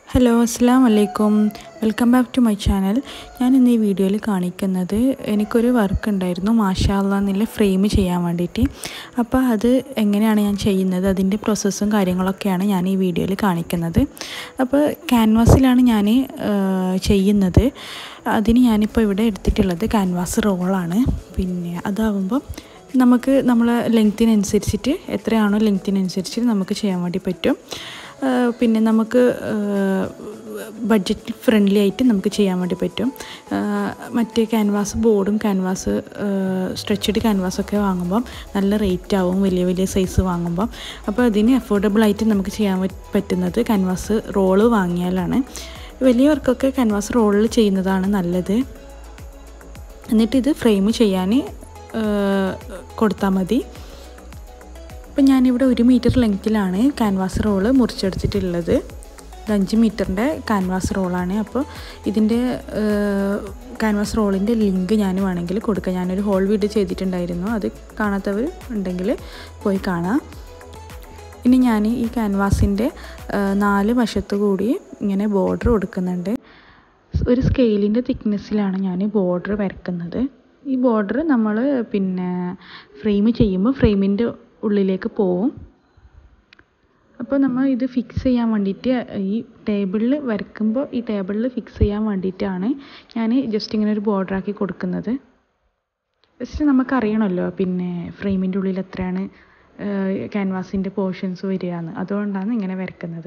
hello അസ്സാം വലൈക്കും welcome back to my channel ഞാൻ ഇന്ന് ഈ വീഡിയോയിൽ കാണിക്കുന്നത് എനിക്കൊരു വർക്ക് ഉണ്ടായിരുന്നു മാഷാല്ല എന്നുള്ള ഫ്രെയിം ചെയ്യാൻ വേണ്ടിയിട്ട് അപ്പോൾ അത് എങ്ങനെയാണ് ഞാൻ ചെയ്യുന്നത് അതിൻ്റെ പ്രോസസ്സും കാര്യങ്ങളൊക്കെയാണ് ഞാൻ ഈ വീഡിയോയിൽ കാണിക്കുന്നത് അപ്പോൾ ക്യാൻവാസിലാണ് ഞാൻ ചെയ്യുന്നത് അതിന് ഞാനിപ്പോൾ ഇവിടെ എടുത്തിട്ടുള്ളത് ക്യാൻവാസ് റോളാണ് പിന്നെ അതാവുമ്പോൾ നമുക്ക് നമ്മളെ ലെങ്ത്തിനനുസരിച്ചിട്ട് എത്രയാണോ ലെങ്ത്തിനനുസരിച്ചിട്ട് നമുക്ക് ചെയ്യാൻ വേണ്ടി പറ്റും പിന്നെ നമുക്ക് ബഡ്ജറ്റ് ഫ്രണ്ട്ലി ആയിട്ട് നമുക്ക് ചെയ്യാൻ വേണ്ടി പറ്റും മറ്റേ ക്യാൻവാസ് ബോർഡും ക്യാൻവാസ് സ്ട്രെച്ചഡ് ക്യാൻവാസൊക്കെ വാങ്ങുമ്പം നല്ല റേറ്റ് ആവും വലിയ വലിയ സൈസ് വാങ്ങുമ്പം അപ്പോൾ അതിന് അഫോർഡബിൾ ആയിട്ട് നമുക്ക് ചെയ്യാൻ പറ്റുന്നത് ക്യാൻവാസ് റോള് വാങ്ങിയാലാണ് വലിയവർക്കൊക്കെ ക്യാൻവാസ് റോളിൽ ചെയ്യുന്നതാണ് നല്ലത് എന്നിട്ട് ഇത് ഫ്രെയിം ചെയ്യാൻ കൊടുത്താൽ മതി അപ്പം ഞാനിവിടെ ഒരു മീറ്റർ ലെങ്ത്തിലാണ് ക്യാൻവാസ് റോള് മുറിച്ചെടുത്തിട്ടുള്ളത് ഇത് അഞ്ച് മീറ്ററിൻ്റെ ക്യാൻവാസ് റോളാണ് അപ്പോൾ ഇതിൻ്റെ ക്യാൻവാസ് റോളിൻ്റെ ലിങ്ക് ഞാൻ വേണമെങ്കിൽ കൊടുക്കാം ഞാനൊരു ഹോൾ വീഡിയോ ചെയ്തിട്ടുണ്ടായിരുന്നു അത് കാണാത്തവർ ഉണ്ടെങ്കിൽ പോയി കാണാം ഇനി ഞാൻ ഈ ക്യാൻവാസിൻ്റെ നാല് വശത്തു കൂടി ഇങ്ങനെ ബോർഡർ കൊടുക്കുന്നുണ്ട് ഒരു സ്കെയിലിൻ്റെ തിക്നെസ്സിലാണ് ഞാൻ ബോർഡർ വരക്കുന്നത് ഈ ബോർഡർ നമ്മൾ പിന്നെ ഫ്രെയിം ചെയ്യുമ്പോൾ ഫ്രെയിമിൻ്റെ ഉള്ളിലേക്ക് പോവും അപ്പോൾ നമ്മൾ ഇത് ഫിക്സ് ചെയ്യാൻ വേണ്ടിയിട്ട് ഈ ടേബിളിൽ വരയ്ക്കുമ്പോൾ ഈ ടേബിളിൽ ഫിക്സ് ചെയ്യാൻ വേണ്ടിയിട്ടാണ് ഞാൻ ജസ്റ്റ് ഇങ്ങനെ ഒരു ബോർഡർ ആക്കി കൊടുക്കുന്നത് ജസ്റ്റ് നമുക്കറിയണമല്ലോ പിന്നെ ഫ്രെയിമിൻ്റെ ഉള്ളിൽ എത്രയാണ് ക്യാൻവാസിൻ്റെ പോർഷൻസ് വരിക എന്ന് അതുകൊണ്ടാണ് ഇങ്ങനെ വരയ്ക്കുന്നത്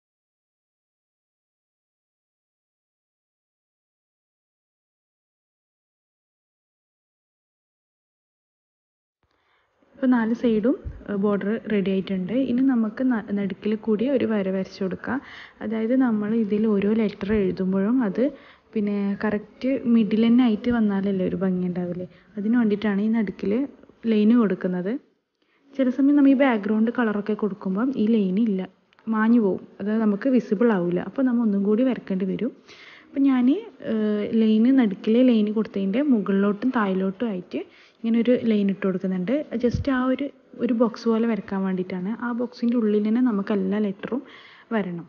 ഇപ്പോൾ നാല് സൈഡും ബോർഡർ റെഡി ആയിട്ടുണ്ട് ഇനി നമുക്ക് നടുക്കിൽ കൂടി ഒരു വര വരച്ച് കൊടുക്കാം അതായത് നമ്മൾ ഇതിൽ ഓരോ ലെറ്റർ എഴുതുമ്പോഴും അത് പിന്നെ കറക്റ്റ് മിഡിൽ തന്നെ ആയിട്ട് വന്നാലല്ലേ ഒരു ഭംഗി ഉണ്ടാവില്ലേ അതിന് വേണ്ടിയിട്ടാണ് ഈ നടുക്കിൽ ലൈന് കൊടുക്കുന്നത് ചില സമയം നമ്മൾ ഈ ബാക്ക്ഗ്രൗണ്ട് കളറൊക്കെ കൊടുക്കുമ്പം ഈ ലൈൻ ഇല്ല മാഞ്ഞു പോകും അത് നമുക്ക് വിസിബിൾ ആവില്ല അപ്പോൾ നമ്മൾ ഒന്നും കൂടി വരക്കേണ്ടി വരും അപ്പം ഞാൻ ലൈന് നടുക്കിലെ ലൈന് കൊടുത്തതിൻ്റെ മുകളിലോട്ടും താഴിലോട്ടും ആയിട്ട് ഇങ്ങനെ ഒരു ലൈൻ ഇട്ട് കൊടുക്കുന്നുണ്ട് ജസ്റ്റ് ആ ഒരു ഒരു ബോക്സ് പോലെ വരയ്ക്കാൻ വേണ്ടിയിട്ടാണ് ആ ബോക്സിൻ്റെ ഉള്ളിൽ തന്നെ നമുക്ക് എല്ലാ ലെറ്ററും വരണം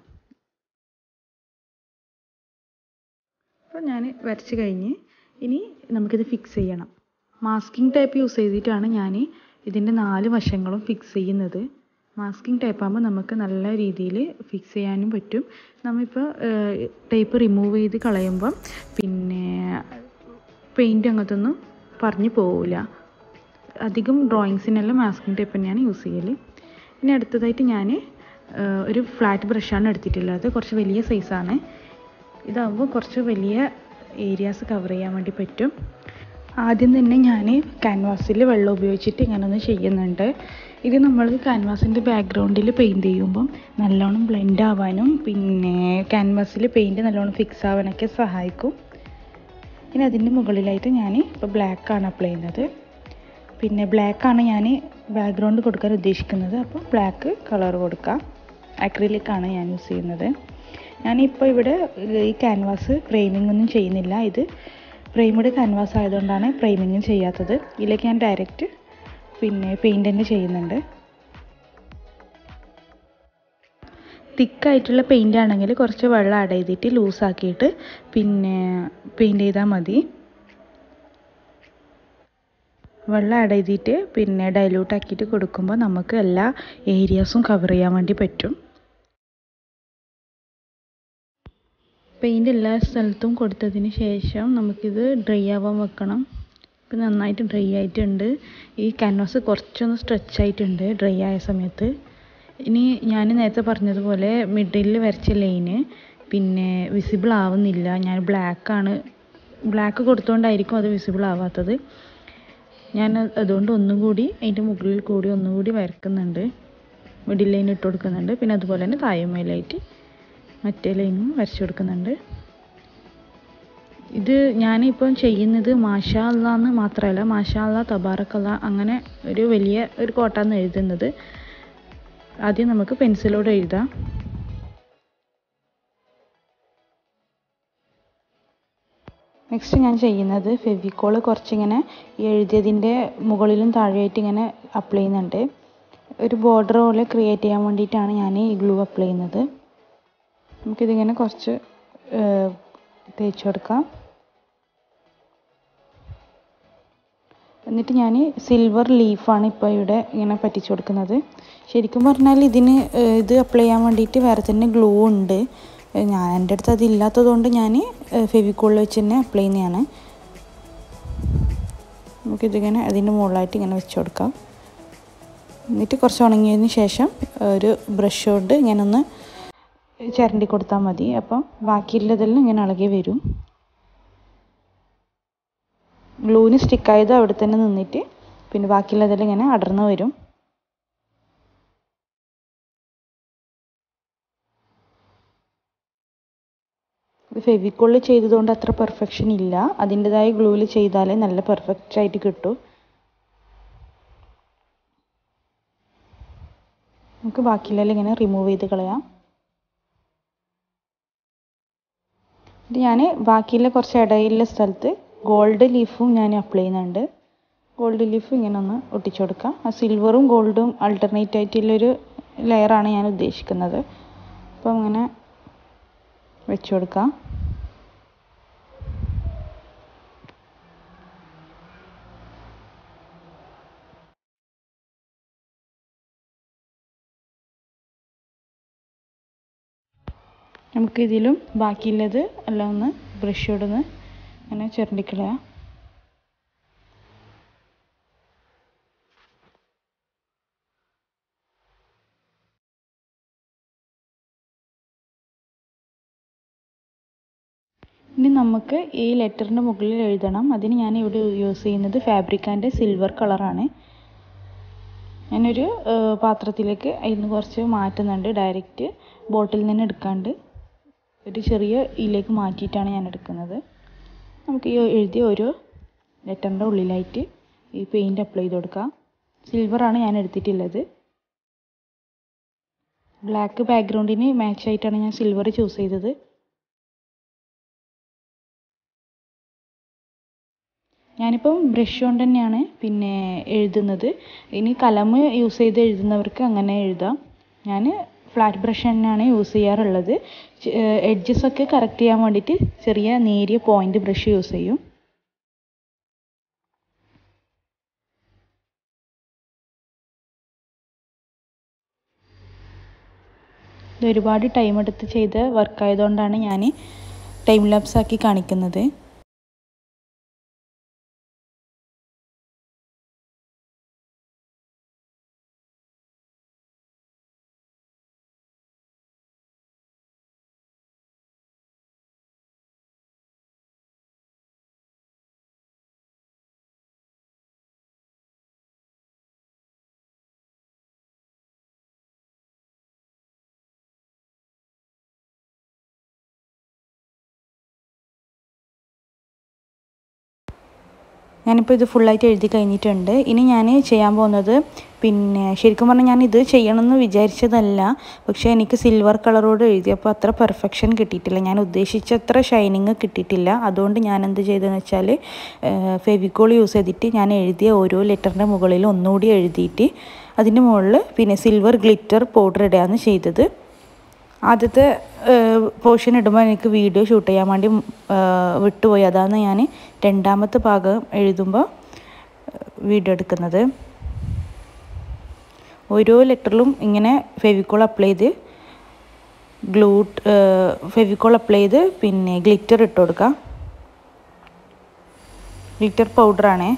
അപ്പോൾ ഞാൻ വരച്ച് കഴിഞ്ഞ് ഇനി നമുക്കിത് ഫിക്സ് ചെയ്യണം മാസ്കിംഗ് ടേപ്പ് യൂസ് ചെയ്തിട്ടാണ് ഞാൻ ഇതിൻ്റെ നാല് വശങ്ങളും ഫിക്സ് ചെയ്യുന്നത് മാസ്കിംഗ് ടേപ്പ് ആകുമ്പോൾ നമുക്ക് നല്ല രീതിയിൽ ഫിക്സ് ചെയ്യാനും പറ്റും നമ്മളിപ്പോൾ ടേപ്പ് റിമൂവ് ചെയ്ത് കളയുമ്പം പിന്നെ പെയിൻറ്റ് അങ്ങനത്തൊന്നും പറഞ്ഞു പോവില്ല അധികം ഡ്രോയിങ്സിനെല്ലാം മാസ്കിംഗ് ടേപ്പ് തന്നെയാണ് യൂസ് ചെയ്യൽ ഇനി അടുത്തതായിട്ട് ഞാൻ ഒരു ഫ്ലാറ്റ് ബ്രഷാണ് എടുത്തിട്ടുള്ളത് കുറച്ച് വലിയ സൈസാണ് ഇതാകുമ്പോൾ കുറച്ച് വലിയ ഏരിയാസ് കവർ ചെയ്യാൻ വേണ്ടി പറ്റും ആദ്യം തന്നെ ഞാൻ ക്യാൻവാസിൽ വെള്ളം ഉപയോഗിച്ചിട്ട് ഇങ്ങനെ ഒന്ന് ചെയ്യുന്നുണ്ട് ഇത് നമ്മൾ ക്യാൻവാസിൻ്റെ ബാക്ക്ഗ്രൗണ്ടിൽ പെയിൻറ് ചെയ്യുമ്പം നല്ലോണം ബ്ലെൻഡ് ആവാനും പിന്നെ ക്യാൻവാസിൽ പെയിൻറ് നല്ലോണം ഫിക്സ് ആവാനൊക്കെ സഹായിക്കും ഇനി അതിൻ്റെ മുകളിലായിട്ട് ഞാൻ ഇപ്പോൾ ബ്ലാക്കാണ് അപ്ലൈ ചെയ്യുന്നത് പിന്നെ ബ്ലാക്കാണ് ഞാൻ ബാക്ക്ഗ്രൗണ്ട് കൊടുക്കാൻ ഉദ്ദേശിക്കുന്നത് അപ്പോൾ ബ്ലാക്ക് കളർ കൊടുക്കാം അക്രിലിക്കാണ് ഞാൻ യൂസ് ചെയ്യുന്നത് ഞാനിപ്പോൾ ഇവിടെ ഈ ക്യാൻവാസ് ഫ്രെയിമിംഗ് ഒന്നും ചെയ്യുന്നില്ല ഇത് ഫ്രെയിംഡ് ക്യാൻവാസ് ആയതുകൊണ്ടാണ് ഫ്രെയിമിങ്ങും ചെയ്യാത്തത് ഇതിലേക്ക് ഞാൻ ഡയറക്റ്റ് പിന്നെ പെയിൻറ് തന്നെ ചെയ്യുന്നുണ്ട് തിക്കായിട്ടുള്ള പെയിൻ്റ് ആണെങ്കിൽ കുറച്ച് വെള്ളം ആഡ് ചെയ്തിട്ട് ലൂസാക്കിയിട്ട് പിന്നെ പെയിൻറ് ചെയ്താൽ മതി വെള്ളം ആഡ് ചെയ്തിട്ട് പിന്നെ ഡൈല്യൂട്ട് ആക്കിയിട്ട് കൊടുക്കുമ്പോൾ നമുക്ക് എല്ലാ ഏരിയാസും കവർ ചെയ്യാൻ വേണ്ടി പറ്റും പെയിൻറ് എല്ലാ സ്ഥലത്തും കൊടുത്തതിന് ശേഷം നമുക്കിത് ഡ്രൈ ആവാൻ വെക്കണം ഇപ്പം നന്നായിട്ട് ഡ്രൈ ആയിട്ടുണ്ട് ഈ ക്യാൻവാസ് കുറച്ചൊന്ന് സ്ട്രെച്ച് ആയിട്ടുണ്ട് ഡ്രൈ ആയ സമയത്ത് ഇനി ഞാൻ നേരത്തെ പറഞ്ഞതുപോലെ മിഡിലിൽ വരച്ച ലൈന് പിന്നെ വിസിബിൾ ആവുന്നില്ല ഞാൻ ബ്ലാക്കാണ് ബ്ലാക്ക് കൊടുത്തുകൊണ്ടായിരിക്കും അത് വിസിബിൾ ആവാത്തത് ഞാൻ അതുകൊണ്ട് ഒന്നും കൂടി അതിൻ്റെ മുകളിൽ കൂടി ഒന്നും കൂടി വരക്കുന്നുണ്ട് മിഡിൽ ലൈൻ ഇട്ട് കൊടുക്കുന്നുണ്ട് പിന്നെ അതുപോലെ തന്നെ താഴമേലായിട്ട് മറ്റേ ലൈനും വരച്ചു കൊടുക്കുന്നുണ്ട് ഇത് ഞാനിപ്പം ചെയ്യുന്നത് മാഷാ അല്ലാന്ന് മാത്രമല്ല മാഷാ അല്ല തബാറക്കല്ല അങ്ങനെ ഒരു വലിയ ഒരു കോട്ടാന്ന് എഴുതുന്നത് ആദ്യം നമുക്ക് പെൻസിലോട് എഴുതാം നെക്സ്റ്റ് ഞാൻ ചെയ്യുന്നത് ഫെവിക്കോൾ കുറച്ചിങ്ങനെ എഴുതിയതിൻ്റെ മുകളിലും താഴെയായിട്ട് ഇങ്ങനെ അപ്ലൈ ചെയ്യുന്നുണ്ട് ഒരു ബോർഡർ പോലെ ക്രിയേറ്റ് ചെയ്യാൻ വേണ്ടിയിട്ടാണ് ഞാൻ ഈ ഗ്ലൂ അപ്ലൈ ചെയ്യുന്നത് നമുക്കിതിങ്ങനെ കുറച്ച് തേച്ച് കൊടുക്കാം എന്നിട്ട് ഞാൻ സിൽവർ ലീഫാണ് ഇപ്പോൾ ഇവിടെ ഇങ്ങനെ പറ്റിച്ചു കൊടുക്കുന്നത് ശരിക്കും പറഞ്ഞാൽ ഇതിന് ഇത് അപ്ലൈ ചെയ്യാൻ വേണ്ടിയിട്ട് വേറെ തന്നെ ഗ്ലൂ ഉണ്ട് ഞാൻ എൻ്റെ അടുത്ത് അതില്ലാത്തത് കൊണ്ട് ഞാൻ ഫെവിക്കോളിൽ വെച്ച് തന്നെ അപ്ലൈ ചെയ്യുന്നതാണ് നമുക്കിതിങ്ങനെ അതിൻ്റെ മുകളിലായിട്ട് ഇങ്ങനെ വെച്ച് കൊടുക്കാം എന്നിട്ട് കുറച്ച് ഉണങ്ങിയതിന് ശേഷം ഒരു ബ്രഷ് കൊണ്ട് ഇങ്ങനെ ഒന്ന് ചിരണ്ടി കൊടുത്താൽ മതി അപ്പം ബാക്കിയുള്ളതെല്ലാം ഇങ്ങനെ ഇളകി വരും ഗ്ലൂവിന് സ്റ്റിക്കായത് അവിടെ തന്നെ നിന്നിട്ട് പിന്നെ ബാക്കിയുള്ളതെല്ലാം ഇങ്ങനെ അടർന്നു വരും ഇത് ഫെവിക്കോളിൽ ചെയ്തതുകൊണ്ട് അത്ര പെർഫെക്ഷൻ ഇല്ല അതിൻ്റെതായ ഗ്ലൂവിൽ ചെയ്താലേ നല്ല പെർഫെക്റ്റ് ആയിട്ട് കിട്ടൂ നമുക്ക് ബാക്കിയുള്ളതെല്ലാം ഇങ്ങനെ റിമൂവ് ചെയ്ത് കളയാം ഇത് ഞാൻ ബാക്കിയുള്ള കുറച്ച് ഇടയിലുള്ള സ്ഥലത്ത് ഗോൾഡ് ലീഫും ഞാൻ അപ്ലൈ ചെയ്യുന്നുണ്ട് ഗോൾഡ് ലീഫ് ഇങ്ങനെ ഒന്ന് ഒട്ടിച്ചു കൊടുക്കാം ആ സിൽവറും ഗോൾഡും ആൾട്ടർനേറ്റ് ആയിട്ടുള്ളൊരു ലെയറാണ് ഞാൻ ഉദ്ദേശിക്കുന്നത് അപ്പം ഇങ്ങനെ വെച്ച് കൊടുക്കാം നമുക്ക് ഇതിലും ബാക്കിയുള്ളത് എല്ലാം ഒന്ന് ബ്രഷോടൊന്ന് ഇങ്ങനെ ചിരണ്ടിക്കളയാം ഇനി നമുക്ക് ഈ ലെറ്ററിൻ്റെ മുകളിൽ എഴുതണം അതിന് ഞാൻ ഇവിടെ യൂസ് ചെയ്യുന്നത് ഫാബ്രിക്കാൻ്റെ സിൽവർ കളറാണ് ഞാനൊരു പാത്രത്തിലേക്ക് അതിന് കുറച്ച് മാറ്റുന്നുണ്ട് ഡയറക്റ്റ് ബോട്ടിൽ നിന്ന് എടുക്കാണ്ട് ഒരു ചെറിയ ഇതിലേക്ക് മാറ്റിയിട്ടാണ് ഞാൻ എടുക്കുന്നത് നമുക്ക് ഈ എഴുതിയ ഓരോ ലെറ്ററിൻ്റെ ഉള്ളിലായിട്ട് ഈ പെയിൻറ്റ് അപ്ലൈ ചെയ്ത് കൊടുക്കാം സിൽവറാണ് ഞാൻ എടുത്തിട്ടുള്ളത് ബ്ലാക്ക് ബാക്ക്ഗ്രൗണ്ടിന് മാച്ച് ആയിട്ടാണ് ഞാൻ സിൽവർ ചൂസ് ചെയ്തത് ഞാനിപ്പം ബ്രഷ് കൊണ്ട് തന്നെയാണ് പിന്നെ എഴുതുന്നത് ഇനി കലം യൂസ് ചെയ്ത് എഴുതുന്നവർക്ക് അങ്ങനെ എഴുതാം ഞാൻ ഫ്ലാറ്റ് ബ്രഷ് തന്നെയാണ് യൂസ് ചെയ്യാറുള്ളത് എഡ്ജസ് ഒക്കെ കറക്റ്റ് ചെയ്യാൻ വേണ്ടിയിട്ട് ചെറിയ നേരിയ പോയിന്റ് ബ്രഷ് യൂസ് ചെയ്യും ഇത് ഒരുപാട് ടൈം എടുത്ത് ചെയ്ത വർക്ക് ആയതുകൊണ്ടാണ് ഞാൻ ടൈം ലാപ്സ് ആക്കി കാണിക്കുന്നത് ഞാനിപ്പോൾ ഇത് ഫുള്ളായിട്ട് എഴുതി കഴിഞ്ഞിട്ടുണ്ട് ഇനി ഞാൻ ചെയ്യാൻ പോകുന്നത് പിന്നെ ശരിക്കും പറഞ്ഞാൽ ഞാൻ ഇത് ചെയ്യണമെന്ന് വിചാരിച്ചതല്ല പക്ഷേ എനിക്ക് സിൽവർ കളറോട് എഴുതിയപ്പോൾ അത്ര പെർഫെക്ഷൻ കിട്ടിയിട്ടില്ല ഞാൻ ഉദ്ദേശിച്ച അത്ര ഷൈനിങ് കിട്ടിയിട്ടില്ല അതുകൊണ്ട് ഞാൻ എന്ത് ചെയ്തതെന്ന് വെച്ചാൽ ഫെവിക്കോൾ യൂസ് ചെയ്തിട്ട് ഞാൻ എഴുതിയ ഓരോ ലെറ്ററിൻ്റെ മുകളിൽ ഒന്നുകൂടി എഴുതിയിട്ട് അതിൻ്റെ മുകളിൽ പിന്നെ സിൽവർ ഗ്ലിറ്റർ പൗഡർ ഇടുകയാണ് ചെയ്തത് ആദ്യത്തെ പോർഷൻ ഇടുമ്പോൾ എനിക്ക് വീഡിയോ ഷൂട്ട് ചെയ്യാൻ വേണ്ടി വിട്ടുപോയി അതാണ് ഞാൻ രണ്ടാമത്തെ ഭാഗം എഴുതുമ്പോൾ വീഡിയോ എടുക്കുന്നത് ഓരോ ലെറ്ററിലും ഇങ്ങനെ ഫെവിക്കോൾ അപ്ലൈ ചെയ്ത് ഗ്ലൂ ഫെവിക്കോൾ അപ്ലൈ ചെയ്ത് പിന്നെ ഗ്ലിറ്റർ ഇട്ട് കൊടുക്കാം ഗ്ലിറ്റർ പൗഡറാണേ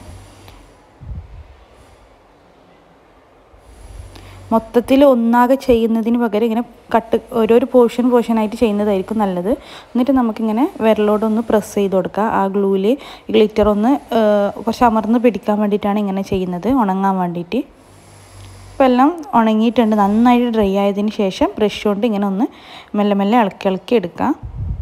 മൊത്തത്തിൽ ഒന്നാകെ ചെയ്യുന്നതിന് പകരം ഇങ്ങനെ കട്ട് ഓരോരോ പോർഷൻ പോർഷനായിട്ട് ചെയ്യുന്നതായിരിക്കും നല്ലത് എന്നിട്ട് നമുക്കിങ്ങനെ വിരലോടൊന്ന് പ്രസ് ചെയ്ത് കൊടുക്കുക ആ ഗ്ലൂവിൽ ഗ്ലിറ്റർ ഒന്ന് കുറച്ച് അമർന്ന് പിടിക്കാൻ വേണ്ടിയിട്ടാണ് ഇങ്ങനെ ചെയ്യുന്നത് ഉണങ്ങാൻ വേണ്ടിയിട്ട് ഇപ്പോൾ എല്ലാം ഉണങ്ങിയിട്ടുണ്ട് നന്നായിട്ട് ഡ്രൈ ആയതിന് ശേഷം ബ്രഷ് കൊണ്ട് ഇങ്ങനെ ഒന്ന് മെല്ലെ മെല്ലെ ഇളക്കി ഇളക്കി എടുക്കാം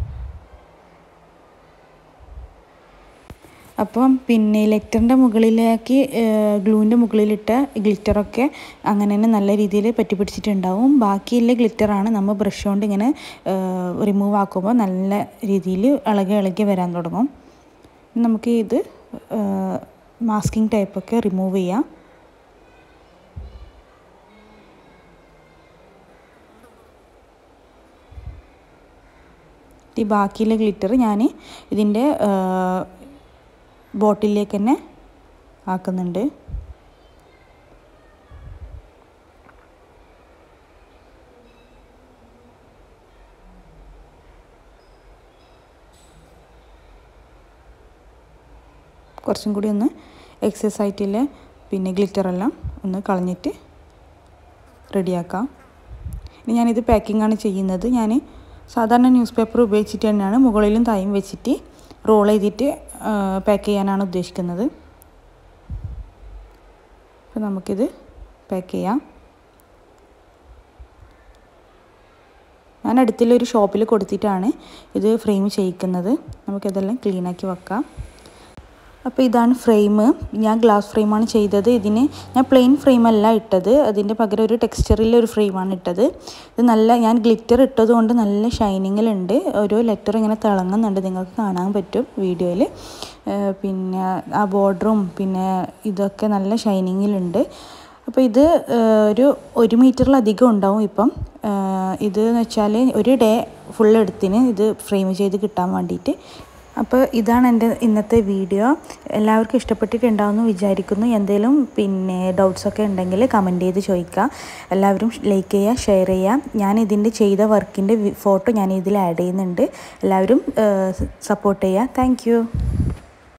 അപ്പം പിന്നെ ലെറ്ററിൻ്റെ മുകളിലേക്ക് ഗ്ലൂവിൻ്റെ മുകളിലിട്ട ഗ്ലിറ്ററൊക്കെ അങ്ങനെ തന്നെ നല്ല രീതിയിൽ പറ്റി പിടിച്ചിട്ടുണ്ടാവും ബാക്കിയുള്ള ഗ്ലിറ്ററാണ് നമ്മൾ ബ്രഷ് കൊണ്ട് ഇങ്ങനെ റിമൂവ് ആക്കുമ്പോൾ നല്ല രീതിയിൽ ഇളകി ഇളകി വരാൻ തുടങ്ങും നമുക്ക് ഇത് മാസ്കിംഗ് ടൈപ്പൊക്കെ റിമൂവ് ചെയ്യാം ഈ ബാക്കിയുള്ള ഗ്ലിറ്റർ ഞാൻ ഇതിൻ്റെ ബോട്ടിലേക്ക് തന്നെ ആക്കുന്നുണ്ട് കുറച്ചും കൂടി ഒന്ന് എക്സസ് ആയിട്ടുള്ള പിന്നെ ഗ്ലിറ്ററെല്ലാം ഒന്ന് കളഞ്ഞിട്ട് റെഡിയാക്കാം ഇനി ഞാനിത് പാക്കിംഗ് ആണ് ചെയ്യുന്നത് ഞാൻ സാധാരണ ന്യൂസ് പേപ്പർ ഉപയോഗിച്ചിട്ട് തന്നെയാണ് മുകളിലും തായും വെച്ചിട്ട് റോൾ ചെയ്തിട്ട് പാക്ക് ചെയ്യാനാണ് ഉദ്ദേശിക്കുന്നത് അപ്പോൾ നമുക്കിത് പാക്ക് ചെയ്യാം ഞാൻ അടുത്തുള്ളൊരു ഷോപ്പിൽ കൊടുത്തിട്ടാണ് ഇത് ഫ്രെയിം ചെയ്യിക്കുന്നത് നമുക്കിതെല്ലാം ക്ലീനാക്കി വെക്കാം അപ്പോൾ ഇതാണ് ഫ്രെയിം ഞാൻ ഗ്ലാസ് ഫ്രെയിമാണ് ചെയ്തത് ഇതിന് ഞാൻ പ്ലെയിൻ ഫ്രെയിമല്ല ഇട്ടത് അതിൻ്റെ പകരം ഒരു ടെക്സ്ചറിലെ ഒരു ഫ്രെയിമാണ് ഇട്ടത് ഇത് നല്ല ഞാൻ ഗ്ലിറ്റർ ഇട്ടത് കൊണ്ട് നല്ല ഷൈനിങ്ങിലുണ്ട് ഓരോ ലെറ്റർ ഇങ്ങനെ തിളങ്ങുന്നുണ്ട് നിങ്ങൾക്ക് കാണാൻ പറ്റും വീഡിയോയിൽ പിന്നെ ആ ബോർഡറും പിന്നെ ഇതൊക്കെ നല്ല ഷൈനിങ്ങിലുണ്ട് അപ്പോൾ ഇത് ഒരു ഒരു മീറ്ററിലധികം ഉണ്ടാവും ഇപ്പം ഇത് എന്ന് വെച്ചാൽ ഒരു ഡേ ഫുൾ എടുത്തിന് ഇത് ഫ്രെയിം ചെയ്ത് കിട്ടാൻ വേണ്ടിയിട്ട് അപ്പോൾ ഇതാണ് എൻ്റെ ഇന്നത്തെ വീഡിയോ എല്ലാവർക്കും ഇഷ്ടപ്പെട്ടിട്ടുണ്ടാവുമെന്ന് വിചാരിക്കുന്നു എന്തെങ്കിലും പിന്നെ ഡൗട്ട്സൊക്കെ ഉണ്ടെങ്കിൽ കമൻറ്റ് ചെയ്ത് ചോദിക്കുക എല്ലാവരും ലൈക്ക് ചെയ്യുക ഷെയർ ചെയ്യുക ഞാൻ ഇതിൻ്റെ ചെയ്ത വർക്കിൻ്റെ ഫോട്ടോ ഞാൻ ഇതിൽ ആഡ് ചെയ്യുന്നുണ്ട് എല്ലാവരും സപ്പോർട്ട് ചെയ്യുക താങ്ക്